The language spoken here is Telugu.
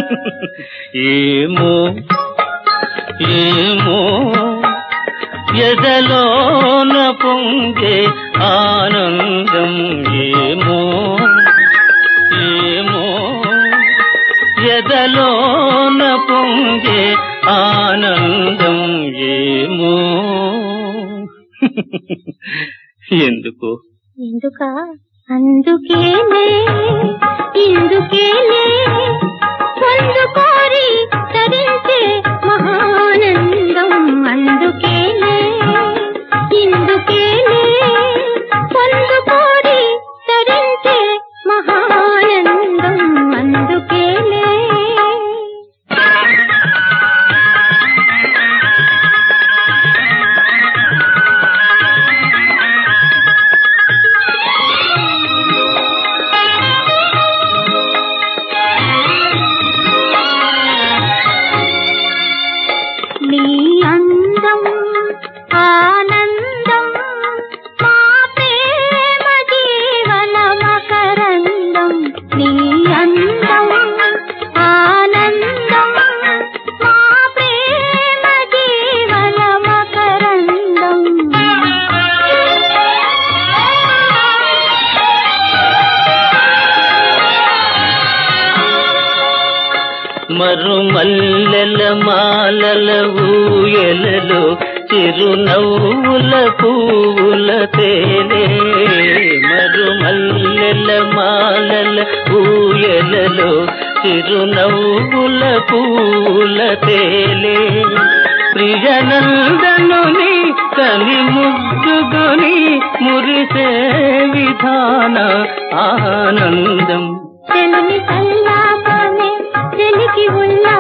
ఏమో ఏమో ఎదలోన పొంగే ఆనందం ఏమో ఏమో ఎదలోన పొంగే ఆనందం ఏమో ఎందుకు ఎందుక అందుకేలే ఇందుకేలే పొందుకోరి తరించే మహానందం అందుకేలే ఇందుకేలే పొందుకోరి తరించే మహానందం అందుకేలే నీ అందం ఆనందం మా ప్రేమ జీవన మకరందం నీ అందం ఆనందం మా ప్రేమ జీవన మకరందం మరుమల్లెల మాలల ఊయలలో చిరునవ్వుల పూల తేలే మరుమల్లెల మాలల ఊయలలో చిరునవ్వుల పూల తేలే ప్రియనందనుని కని ముగ్గుని మురిసే విధాన ఆనందం చెలిమి కల్లాపనే చెలికి ఉల్లా